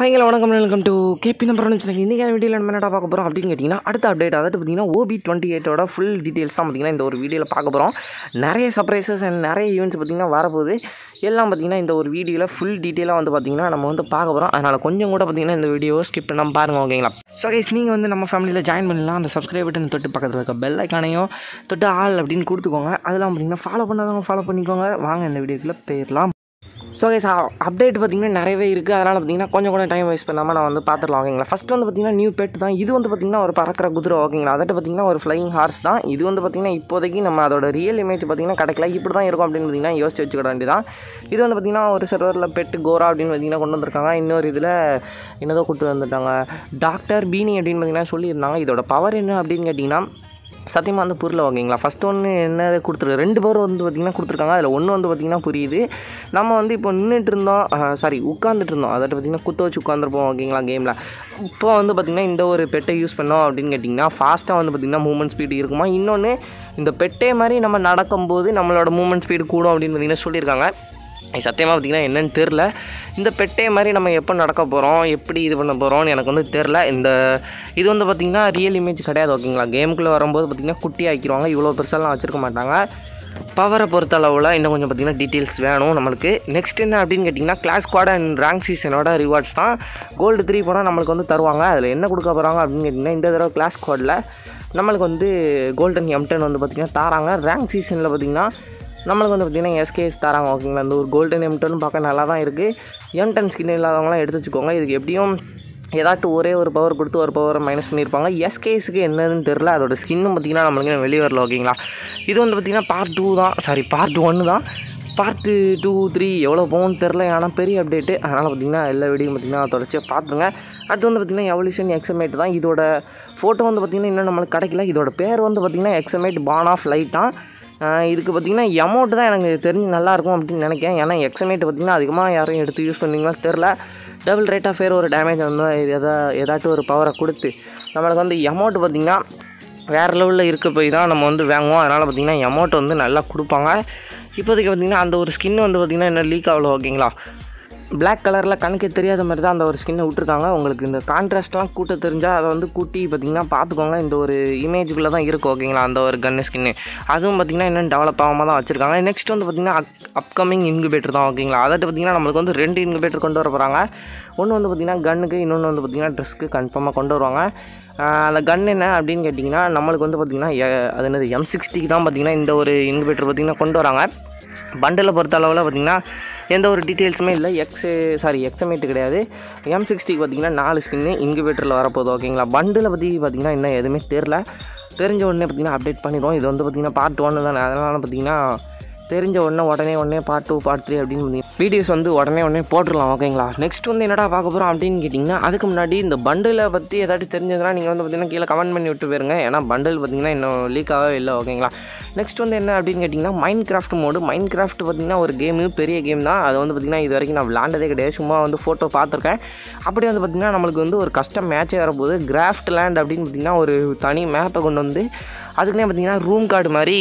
ஹைங்களா வணக்கம் welcome to KP number வச்சுருங்க இன்றைக்கி வீடியோவில் நம்ம என்னடா பார்க்க போகிறோம் அப்படின்னு கேட்டிங்கன்னா அடுத்த அப்டேட் அதாவது பார்த்தீங்கன்னா ஓபி டுவெண்ட்டி எயிட்டோட ஃபுல் டீட்டெயில்ஸ் தான் பார்த்தீங்கன்னா இந்த ஒரு வீடியோவில் பார்க்க போகிறோம் நிறைய சர்ப்ரைசஸ் அண்ட் நிறைய ஈவெண்ட்ஸ் பார்த்தீங்கன்னா வரப்போகுது எல்லாம் பார்த்தீங்கன்னா இந்த ஒரு வீடியோவில் ஃபுல் டீட்டெயிலாக வந்து பார்த்தீங்கன்னா நம்ம வந்து பார்க்க போகிறோம் அதனால் கொஞ்சம் கூட பார்த்தீங்கன்னா இந்த வீடியோவை ஸ்கிப் பண்ணாமல் பாருங்கள் ஓகேங்களா ஸோ கைஸ் நீங்கள் வந்து நம்ம ஃபேமிலியில் ஜாயின் பண்ணலாம் அந்த சப்ஸ்கிரைப் பட்டன் தொட்டு பக்கத்தில் இருக்க பெல் ஐக்கானையும் தொட்டு ஆள் அப்படின்னு கொடுத்துக்கோங்க அதெல்லாம் பார்த்தீங்கன்னா ஃபாலோ பண்ணாதவங்க ஃபாலோ பண்ணிக்கோங்க வாங்க இந்த வீடியோக்குள்ளே போயிடலாம் ஸோ கைஸ் அப்டேட் பார்த்திங்கன்னா நிறையவே இருக்குது அதனால் பார்த்தீங்கன்னா கொஞ்சம் கூட டைம் வேஸ்ட் பண்ணாமல் நான் வந்து பார்த்துடலாம் ஓகேங்களா ஃபஸ்ட் வந்து பார்த்திங்கன்னா நியூ பெட் தான் இது வந்து பார்த்திங்கன்னா ஒரு பறக்கிற குதிரை ஓகேங்களா அதட்டு பார்த்திங்கன்னா ஒரு ஃப்ளைங் ஹார்ஸ் தான் இது வந்து பார்த்திங்கன்னா இப்போதைக்கு நம்ம அதோட ரியல் இமேஜ் பார்த்திங்கன்னா கிடைக்கல இப்படி தான் இருக்கும் அப்படின்னு பார்த்திங்கன்னா யோசிச்சு வச்சுக்கிட வேண்டியதான் இது வந்து பார்த்திங்கன்னா ஒரு சர்வரில் பெட்டு கோரா அப்படின்னு பார்த்திங்கன்னா கொண்டு வந்திருக்காங்க இன்னொரு இதில் என்னதோ கூட்டு வந்துட்டாங்க டாக்டர் பீனி அப்படின்னு பார்த்திங்கன்னா சொல்லியிருந்தாங்க இதோட பவர் என்ன அப்படின்னு கேட்டிங்கன்னா சத்தியமாக வந்து புரியல ஓகேங்களா ஃபஸ்ட்டு ஒன்று என்ன கொடுத்துருக்கு ரெண்டு பேர் வந்து பார்த்திங்கன்னா கொடுத்துருக்காங்க அதில் ஒன்று வந்து பார்த்திங்கன்னா புரியுது நம்ம வந்து இப்போ நின்றுட்டு இருந்தோம் சாரி உட்காந்துட்டு இருந்தோம் அதாவது பார்த்திங்கன்னா குத்த வச்சு உட்காந்துருப்போம் ஓகேங்களா கேமில் இப்போ வந்து பார்த்திங்கன்னா இந்த ஒரு பெட்டை யூஸ் பண்ணோம் அப்படின்னு கேட்டிங்கன்னா ஃபாஸ்ட்டாக வந்து பார்த்திங்கன்னா மூமெண்ட் ஸ்பீடு இருக்குமா இன்னொன்று இந்த பெட்டே மாதிரி நம்ம நடக்கும்போது நம்மளோட மூமெண்ட் ஸ்பீடு கூடும் அப்படின்னு பார்த்திங்கன்னா சொல்லியிருக்காங்க இது சத்தியமாக பார்த்திங்கன்னா என்னன்னு தெரில இந்த பெட்டே மாதிரி நம்ம எப்போ நடக்க போகிறோம் எப்படி இது பண்ண போகிறோம்னு எனக்கு வந்து தெரில இந்த இது வந்து பார்த்திங்கன்னா ரியல் இமேஜ் கிடையாது ஓகேங்களா கேமுக்குள்ளே வரும்போது பார்த்திங்கன்னா குட்டி ஆக்கிடுவாங்க இவ்வளோ பெருசாலாம் வச்சுருக்க மாட்டாங்க பவரை பொறுத்த அளவில் இன்னும் கொஞ்சம் பார்த்திங்கன்னா டீட்டெயில்ஸ் வேணும் நம்மளுக்கு நெக்ஸ்ட் என்ன அப்படின்னு கேட்டிங்கன்னா கிளாஸ் ஸ்குவாட் அண்ட் ரேங்க் சீசனோட ரிவார்ட்ஸ் தான் கோல்டு த்ரீ போனால் நம்மளுக்கு வந்து தருவாங்க அதில் என்ன கொடுக்க போகிறாங்க அப்படின்னு கேட்டிங்கன்னா இந்த தடவை கிளாஸ் ஸ்குவாடில் நம்மளுக்கு வந்து கோல்டன் எம்டன் வந்து பார்த்திங்கன்னா தாராங்க ரேங்க் சீசனில் பார்த்திங்கன்னா நம்மளுக்கு வந்து பார்த்திங்கன்னா எஸ்கேஎஸ் தராங்க ஓகேங்களா இந்த ஒரு கோல்டன் எம்டன் பார்க்க நல்லா தான் இருக்குது எம்டன் ஸ்கின் இல்லாதவங்களாம் எடுத்து வச்சுக்கோங்க இதுக்கு எப்படியும் ஏதாட்டும் ஒரே ஒரு பவர் கொடுத்து ஒரு பவரை மைனஸ் பண்ணியிருப்பாங்க எஸ்கேஎஸ்க்கு என்னதுன்னு தெரில அதோட ஸ்கின்னும் பார்த்திங்கன்னா நம்மளுக்கு வெளியே வரல ஓகேங்களா இது வந்து பார்த்திங்கன்னா பார்ட் டூ தான் சாரி பார்ட் ஒன்று தான் பார்ட்டு டூ த்ரீ எவ்வளோ போகும்னு தெரில ஆனால் பெரிய அப்டேட்டு அதனால் பார்த்திங்கன்னா எல்லா வீடியும் பார்த்திங்கன்னா தொடர்ச்சியாக பார்த்துருங்க அடுத்து வந்து பார்த்திங்கன்னா எவல்யூஷன் எக்ஸமேட் தான் இதோட ஃபோட்டோ வந்து பார்த்திங்கன்னா இன்னும் நம்மளுக்கு கிடைக்கல இதோட பேர் வந்து பார்த்திங்கன்னா எக்ஸமேட் பான் ஆஃப் லைட் தான் இதுக்கு பார்த்திங்கன்னா எமௌண்ட் தான் எனக்கு தெரிஞ்சு நல்லாயிருக்கும் அப்படின்னு நினைக்கிறேன் ஏன்னா எக்ஸமேட் பார்த்திங்கன்னா அதிகமாக யாரும் எடுத்து யூஸ் பண்ணுவீங்களா தெரில டபுள் ரேட் ஆஃப் ஃபேர் ஒரு டேமேஜ் வந்து எதா ஏதாட்டும் ஒரு பவரை கொடுத்து நம்மளுக்கு வந்து எமௌண்ட் பார்த்திங்கன்னா வேறு லெவலில் இருக்க போய் தான் நம்ம வந்து வாங்குவோம் அதனால் பார்த்திங்கன்னா எமௌண்ட் வந்து நல்லா கொடுப்பாங்க இப்போதைக்கு பார்த்திங்கன்னா அந்த ஒரு ஸ்கின் வந்து பார்த்திங்கன்னா என்ன லீக் ஆகல ஓகேங்களா பிளாக் கலரில் கணக்கு தெரியாத மாதிரி தான் அந்த ஒரு ஸ்கின்னை விட்டுருக்காங்க உங்களுக்கு இந்த கான்ட்ராஸ்ட்லாம் கூட்ட தெரிஞ்சால் அதை வந்து கூட்டி பார்த்திங்கன்னா பார்த்துக்கோங்க இந்த ஒரு இமேஜுக்குள்ளே தான் இருக்கும் ஓகேங்களா அந்த ஒரு கன்னு ஸ்கின்னு அதுவும் பார்த்திங்கன்னா இன்னும் டெவலப் ஆகாமல் தான் வச்சுருக்காங்க நெக்ஸ்ட் வந்து பார்த்திங்கன்னா அப் அப்கமிங் இன்குபேட்டர் தான் ஓகேங்களா அதாவது பார்த்திங்கன்னா நம்மளுக்கு வந்து ரெண்டு இன்குபேட்டர் கொண்டு வர போகிறாங்க ஒன்று வந்து பார்த்திங்கன்னா கன்னுக்கு இன்னொன்று வந்து பார்த்திங்கன்னா ட்ரெஸ்க்கு கன்ஃபார்மாக கொண்டு வருவாங்க அந்த கன் என்ன அப்படின்னு கேட்டிங்கன்னா நம்மளுக்கு வந்து பார்த்திங்கன்னா அது என்னது எம் சிக்ஸ்டிக்கு தான் பார்த்திங்கன்னா இந்த ஒரு இன்குபேட்டர் பார்த்திங்கன்னா கொண்டு வராங்க பண்டில் பொறுத்த அளவில் பார்த்திங்கன்னா எந்த ஒரு டீட்டெயில்ஸுமே இல்லை எக்ஸ் சாரி எக்ஸமேட்டு கிடையாது எம் சிக்ஸ்டிக்கு பார்த்திங்கன்னா நாலு ஸ்கின்னு இன்குபேட்டரில் வரப்போகுது ஓகேங்களா பண்டில் பற்றி பார்த்திங்கன்னா இன்னும் எதுவுமே தெரில தெரிஞ்ச உடனே பார்த்திங்கன்னா அப்டேட் பண்ணிடுவோம் இது வந்து பார்த்திங்கன்னா பார்ட் ஒன்று தானே அதனால் பார்த்திங்கன்னா தெரிஞ்ச உடனே உடனே உடனே பார்ட் டூ பார்ட் த்ரீ அப்படின்னு வீடியோஸ் வந்து உடனே உடனே போட்டுடலாம் ஓகேங்களா நெக்ஸ்ட் வந்து என்னடா பார்க்க போகிறோம் அப்படின்னு கேட்டிங்கன்னா அதுக்கு முன்னாடி இந்த பண்டிலை பற்றி ஏதாச்சும் தெரிஞ்சதுன்னா நீங்கள் வந்து பார்த்திங்கன்னா கீழே கமெண்ட் பண்ணி விட்டு போயிருங்க ஏன்னா பண்டில் பார்த்திங்கன்னா இன்னும் லீக் ஆகவே இல்லை ஓகேங்களா நெக்ஸ்ட் வந்து என்ன அப்படின்னு கேட்டிங்கன்னா Minecraft mode Minecraft பார்த்திங்கன்னா ஒரு கேமு பெரிய கேம் தான் அது வந்து பார்த்திங்கன்னா இது வரைக்கும் நான் விளாண்டதே கிடையாது சும்மா வந்து ஃபோட்டோ பார்த்துருக்கேன் அப்படி வந்து பார்த்திங்கன்னா நம்மளுக்கு வந்து ஒரு கஷ்டம் மேட்சே வரப்போகுது கிராஃப்ட் லேண்ட் அப்படின்னு பார்த்திங்கன்னா ஒரு தனி மேப்பை கொண்டு வந்து அதுக்குன்னே பார்த்திங்கன்னா ரூம் கார்டு மாதிரி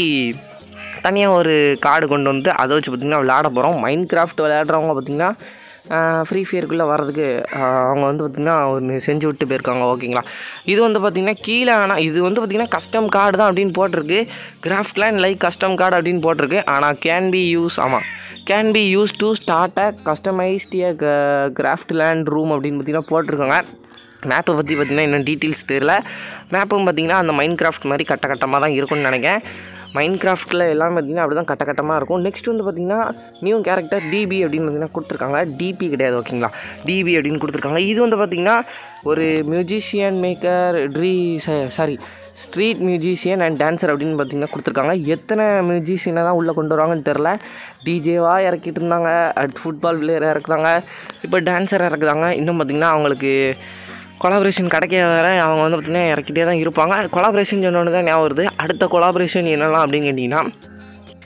தனியாக ஒரு கார்டு கொண்டு வந்து அதை வச்சு பார்த்திங்கன்னா விளையாட போகிறோம் மைண்ட் கிராஃப்ட் விளையாடுறவங்க பார்த்திங்கன்னா ஃப்ரீ ஃபயருக்குள்ளே வர்றதுக்கு அவங்க வந்து பார்த்திங்கன்னா ஒன்று செஞ்சு விட்டு போயிருக்காங்க ஓகேங்களா இது வந்து பார்த்திங்கன்னா கீழே ஆனால் இது வந்து பார்த்திங்கன்னா கஸ்டம் கார்டு தான் அப்படின்னு போட்டிருக்கு craft land like custom card அப்படின்னு போட்டிருக்கு ஆனால் கேன் பி யூஸ் ஆமாம் can be use to start a customised a craft land room அப்படின்னு பார்த்திங்கன்னா போட்டிருக்காங்க மேப்பை பற்றி பார்த்திங்கன்னா இன்னும் டீட்டெயில்ஸ் தெரியல மேப்பும் பார்த்திங்கன்னா அந்த மைண்ட் கிராஃப்ட் மாதிரி கட்ட கட்டமாக தான் இருக்கும்னு நினைக்கிறேன் மைண்ட் கிராஃப்ட்டில் எல்லாமே பார்த்திங்கன்னா அப்படி தான் கட்ட கட்டமாக இருக்கும் நெக்ஸ்ட் வந்து பார்த்திங்கன்னா நியூ கேரக்டர் டிபி அப்படின்னு பார்த்திங்கன்னா கொடுத்துருக்காங்க டிபி கிடையாது ஓகேங்களா டிபி அப்படின்னு கொடுத்துருக்காங்க இது வந்து பார்த்திங்கன்னா ஒரு musician maker tree sorry street musician and dancer அப்படின்னு பார்த்திங்கன்னா கொடுத்துருக்காங்க எத்தனை மியூசிஷியனை தான் உள்ளே கொண்டு வருவாங்கன்னு தெரில டிஜேவாக இறக்கிட்டு இருந்தாங்க அடுத்து ஃபுட்பால் பிளேயர் இறக்குறாங்க இப்போ டான்ஸர் இறக்குறாங்க இன்னும் பார்த்திங்கன்னா அவங்களுக்கு கொலாபரேஷன் கிடைக்க வேறு அவங்க வந்து பார்த்திங்கன்னா இறக்கிட்டே தான் இருப்பாங்க கொலாபரேஷன் சொன்னோன்னு தான் ஞாபகம் வருது அடுத்த கொலாபரேஷன் என்னெல்லாம் அப்படின்னு கேட்டிங்கன்னா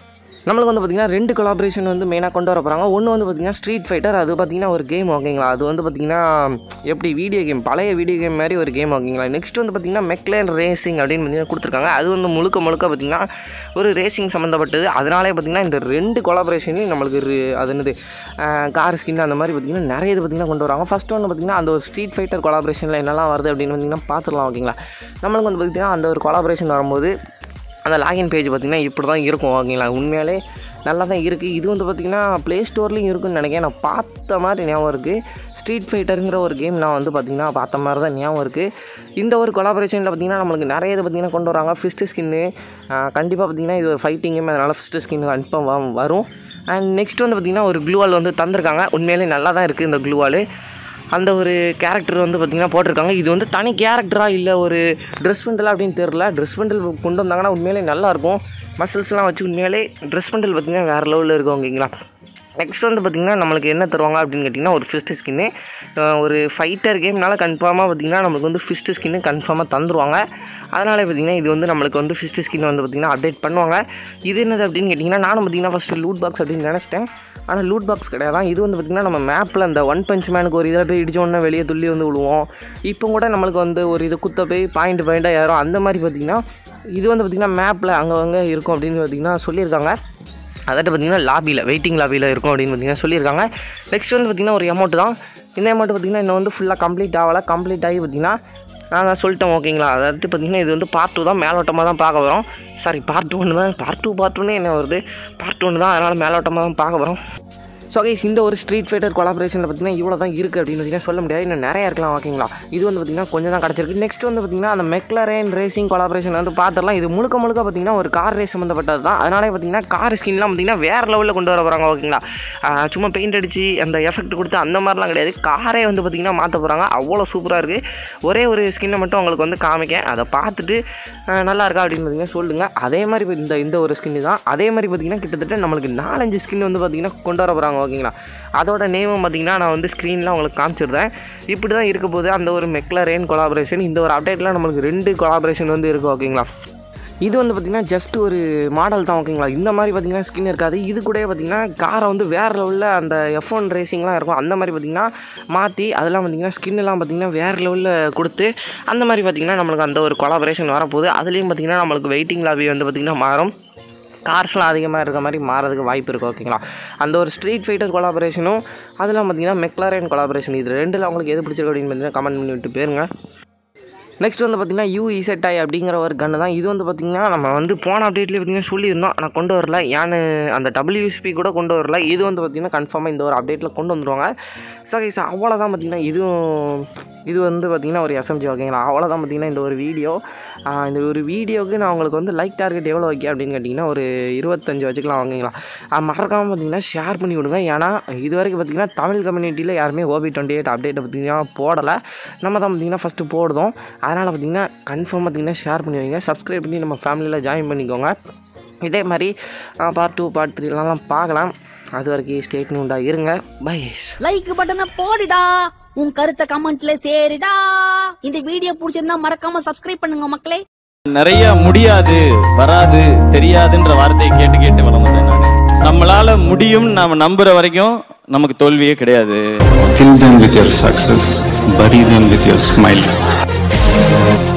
நம்மளுக்கு வந்து பார்த்திங்கன்னா ரெண்டு கொலாபரேஷன் வந்து மெயினாக கொண்டு வர போகிறாங்க ஒன்று வந்து பார்த்திங்கன்னா ஸ்ட்ரீட் ஃபைட்டர் அது பார்த்திங்கன்னா ஒரு கேம் ஓகேங்களா அது வந்து பார்த்திங்கன்னா எப்படி வீடியோ கேம் பழைய வீடியோ கேம் மாதிரி ஒரு கேம் ஓகேங்களா நெக்ஸ்ட் வந்து பார்த்திங்கன்னா மெக்லேன் ரேசிங் அப்படின்னு பார்த்தீங்கன்னா கொடுத்துருக்காங்க அது வந்து முழுக்க முழுக்க பார்த்திங்கன்னா ஒரு ரேசிங் சம்மந்தப்பட்டது அதனாலே பார்த்திங்கன்னா இந்த ரெண்டு கொலாபரேஷன்லையும் நம்மளுக்கு ஒரு- அது என்னது கார் ஸ்கின் அந்த மாதிரி பார்த்திங்கன்னா நிறைய இது பார்த்திங்கன்னா கொண்டு வராங்க ஃபஸ்ட் ஒன்று பார்த்திங்கன்னா அந்த ஒரு ஸ்ட்ரீட் ஃபைட்டர் கொலாபரேஷனில் என்னெல்லாம் வருது அப்படின்னு பார்த்திங்கன்னா பார்த்துடலாம் ஓகேங்களா நம்மளுக்கு வந்து பார்த்திங்கன்னா அந்த ஒரு கொலாபரேஷன் வரும்போது அந்த லாகின் பேஜ் பார்த்திங்கன்னா இப்படி தான் இருக்கும் ஓகேங்களா உண்மையாலே நல்லா தான் இருக்குது இது வந்து பார்த்திங்கன்னா ப்ளே ஸ்டோர்லேயும் இருக்குன்னு நினைக்கிறேன் நான் பார்த்த மாதிரி ஞாபகம் இருக்குது ஸ்ட்ரீட் ஃபைட்டருங்கிற ஒரு கேம் நான் வந்து பார்த்திங்கன்னா பார்த்த மாதிரி தான் ஞாபகம் இருக்குது இந்த ஒரு கொலாபரேஷனில் பார்த்திங்கன்னா நம்மளுக்கு நிறைய இது பார்த்திங்கன்னா கொண்டு வராங்க ஃபிஸ்ட்டு ஸ்கின்னு கண்டிப்பாக பார்த்திங்கன்னா இது ஒரு ஃபைட்டிங் கேம் அதனால் ஃபிஸ்ட்டு ஸ்கின் கன்ஃபார்ம் வரும் அண்ட் நெக்ஸ்ட் வந்து பார்த்திங்கன்னா ஒரு க்ளூவால் வந்து தந்திருக்காங்க உண்மையிலே நல்லா தான் இருக்குது இந்த க்ளூவால் அந்த ஒரு கேரக்டர் வந்து பார்த்திங்கன்னா போட்டிருக்காங்க இது வந்து தனி கேரக்டராக இல்லை ஒரு ட்ரெஸ் பண்டலா அப்படின்னு தெரில ட்ரெஸ் பண்டல் கொண்டு வந்தாங்கன்னா உண்மையிலே நல்லாயிருக்கும் மசில்ஸ்லாம் வச்சு உண்மையிலே ட்ரெஸ் பண்டல் பார்த்திங்கன்னா வேறு லெவலில் இருக்கும் ஓகேங்களா நெக்ஸ்ட் வந்து பார்த்திங்கன்னா நம்மளுக்கு என்ன தருவாங்க அப்படின்னு கேட்டிங்கன்னா ஒரு ஃபிஸ்ட்டு ஸ்கின்னு ஒரு ஃபைட்டர் கேம்னால கன்ஃபார்மாக பார்த்திங்கன்னா நம்மளுக்கு வந்து ஃபிஸ்ட்டு ஸ்கின்னு கன்ஃபார்மாக தந்துருவாங்க அதனால் பார்த்திங்கன்னா இது வந்து நம்மளுக்கு வந்து ஃபிஸ்ட்டு ஸ்கின் வந்து பார்த்திங்கன்னா அப்டேட் பண்ணுவாங்க இது என்னது அப்படின்னு கேட்டிங்கன்னா நானும் பார்த்திங்கன்னா ஃபஸ்ட்டு லூட் பாக்ஸ் அப்படின்னு நினச்சிட்டேன் ஆனால் லூட் பாக்ஸ் கிடையாது இது வந்து பார்த்திங்கன்னா நம்ம மேப்பில் அந்த ஒன் பஞ்ச் மேனுக்கு ஒரு இதில் போய் இடிச்ச உடனே வெளியே துள்ளி வந்து விழுவோம் இப்போ கூட நம்மளுக்கு வந்து ஒரு இது குத்த போய் பாயிண்ட் பாயிண்ட்டாக ஏறும் அந்த மாதிரி பார்த்திங்கன்னா இது வந்து பார்த்திங்கன்னா மேப்பில் அங்கே அங்கே இருக்கும் அப்படின்னு பார்த்திங்கன்னா சொல்லியிருக்காங்க அதாட்டு பார்த்திங்கன்னா லாபியில் வெயிட்டிங் லாபியில் இருக்கும் அப்படின்னு பார்த்திங்கன்னா சொல்லியிருக்காங்க நெக்ஸ்ட் வந்து பார்த்திங்கன்னா ஒரு அமௌண்ட் தான் இந்த அமௌண்ட் பார்த்திங்கன்னா இன்னும் வந்து ஃபுல்லாக கம்ப்ளீட் ஆகலை கம்ப்ளீட் ஆகி பார்த்திங்கன்னா நான் தான் சொல்லிட்டேன் ஓகேங்களா அதாவது பார்த்திங்கன்னா இது வந்து பார்ட் டூ தான் மேலோட்டமாக தான் பார்க்க வரோம் சாரி பார்ட் ஒன்று தான் பார்ட் டூ பார்ட் ஒன்று என்ன வருது பார்ட் ஒன்று தான் அதனால் மேலோட்டமாக தான் பார்க்க வரோம் ஸோ கைஸ் இந்த ஒரு ஸ்ட்ரீட் ஃபைட்டர் கொலாபரேஷனில் பார்த்தீங்கன்னா இவ்வளோ தான் இருக்குது அப்படின்னு பார்த்தீங்கன்னா சொல்ல முடியாது இன்னும் நிறைய இருக்கலாம் ஓகேங்களா இது வந்து பார்த்திங்கன்னா கொஞ்சம் தான் கிடச்சிருக்கு நெக்ஸ்ட் வந்து பார்த்திங்கன்னா அந்த மெக்லரேன் ரேசிங் கொலாபரேஷன் வந்து பார்த்துடலாம் இது முழுக்க முழுக்க பார்த்திங்கன்னா ஒரு கார் ரேஸ் சம்மந்தப்பட்டது தான் அதனாலே பார்த்திங்கன்னா கார் ஸ்கின்லாம் பார்த்திங்கன்னா வேறு லெவலில் கொண்டு வர போகிறாங்க ஓகேங்களா ஆஹ் சும்மா பெயிண்ட் அடித்து அந்த எஃபெக்ட் கொடுத்து அந்த மாதிரிலாம் கிடையாது காரே வந்து பார்த்திங்கன்னா மாற்ற போகிறாங்க அவ்வளோ சூப்பராக இருக்குது ஒரே ஒரு ஸ்கின்னை மட்டும் உங்களுக்கு வந்து காமிக்கேன் அதை பார்த்துட்டு ஆஹ் நல்லா இருக்கா அப்படின்னு பார்த்தீங்கன்னா சொல்லுங்கள் அதே மாதிரி இப்ப இந்த இந்த ஒரு ஸ்கின்னு தான் அதே மாதிரி பார்த்திங்கன்னா கிட்டத்தட்ட நம்மளுக்கு நாலஞ்சு ஸ்கின் வந்து பார்த்திங்கன்னா கொண்டு வர போகிறாங்க ஓகேங்களா அதோட நேமும் பார்த்திங்கன்னா நான் வந்து ஸ்க்ரீனில் உங்களுக்கு காமிச்சிடுறேன் இப்படி தான் இருக்க போது அந்த ஒரு மெக்லரேன் கொலாபரேஷன் இந்த ஒரு அப்டேட்டில் நம்மளுக்கு ரெண்டு கொலாபரேஷன் வந்து இருக்குது ஓகேங்களா இது வந்து பார்த்திங்கன்னா ஜஸ்ட் ஒரு மாடல் தான் ஓகேங்களா இந்த மாதிரி பார்த்திங்கன்னா ஸ்கின் இருக்காது இது கூட பார்த்திங்கன்னா காரை வந்து வேறு லெவலில் அந்த எஃப் ஒன் ரேசிங்லாம் இருக்கும் அந்த மாதிரி பார்த்திங்கன்னா மாற்றி அதெல்லாம் பார்த்திங்கன்னா ஸ்கின்லாம் பார்த்திங்கன்னா வேறு லெவலில் கொடுத்து அந்த மாதிரி பார்த்திங்கன்னா நம்மளுக்கு அந்த ஒரு கொலாபரேஷன் வரப்போகுது அதுலேயும் பார்த்திங்கன்னா நம்மளுக்கு வெயிட்டிங் லாபி வந்து பார்த்திங்கன்னா மாறும் கார்ஸ்லாம் அதிகமாக இருக்க மாதிரி மாறதுக்கு வாய்ப்பு இருக்குது ஓகேங்களா அந்த ஒரு ஸ்ட்ரீட் ஃபைட்டர் கொலாபரேஷனும் அதெல்லாம் பார்த்திங்கன்னா மெக்லாரன் கொலாபரேஷன் இது ரெண்டில் உங்களுக்கு எது பிடிச்சிருக்கு அப்படின்னு பார்த்தீங்கன்னா கமெண்ட் பண்ணி விட்டு போயிருங்க நெக்ஸ்ட் வந்து பார்த்திங்கன்னா யூ இசெட் ஐ அப்படிங்கிற ஒரு கன்று தான் இது வந்து பார்த்திங்கன்னா நம்ம வந்து போன அப்டேட்லேயே பார்த்திங்கன்னா சொல்லியிருந்தோம் நான் கொண்டு வரல ஏன்னு அந்த டபிள்யூஎஸ்பி கூட கொண்டு வரல இது வந்து பார்த்திங்கன்னா கன்ஃபார்மாக இந்த ஒரு அப்டேட்டில் கொண்டு வந்துருவாங்க ஸோ கைஸ் அவ்வளோதான் பார்த்திங்கன்னா இதுவும் இது வந்து பார்த்திங்கன்னா ஒரு எஸ்எம்ஜி ஓகேங்களா அவ்வளோதான் பார்த்திங்கன்னா இந்த ஒரு வீடியோ இந்த ஒரு வீடியோவுக்கு நான் உங்களுக்கு வந்து லைக் டார்கெட் எவ்வளோ வைக்க அப்படின்னு கேட்டிங்கன்னா ஒரு இருபத்தஞ்சு வச்சுக்கலாம் ஓகேங்களா மறக்காமல் பார்த்திங்கன்னா ஷேர் பண்ணி விடுங்க ஏன்னா இது வரைக்கும் பார்த்திங்கன்னா தமிழ் கம்யூனிட்டியில் யாருமே ஓபி டுவெண்ட்டி எயிட் அப்டேட்டை பார்த்திங்கன்னா போடலை நம்ம தான் பார்த்திங்கன்னா ஃபஸ்ட்டு போடுதோம் அதனால் பார்த்திங்கன்னா கன்ஃபார்ம் பார்த்திங்கன்னா ஷேர் பண்ணி வைங்க சப்ஸ்கிரைப் பண்ணி நம்ம ஃபேமிலியில் ஜாயின் பண்ணிக்கோங்க இதே மாதிரி பார்ட் டூ பார்ட் த்ரீலாம் பார்க்கலாம் அது வரைக்கும் ஸ்டேட்மெண்ட்டாக உண்டா இருங்க பை லைக் பட்டனை போடுடா உன் கருத்தை கமெண்ட்ல சேருடா இந்த வீடியோ பிடிச்சிருந்தா மறக்காம சப்ஸ்கிரைப் பண்ணுங்க மக்களே நிறைய முடியாது வராது தெரியாதுன்ற வார்த்தையை கேட்டு கேட்டு வளர்ந்தேன் நான் நம்மளால முடியும் நாம நம்புற வரைக்கும் நமக்கு தோல்வியே கிடையாது Kill them with your success, bury them with your smile.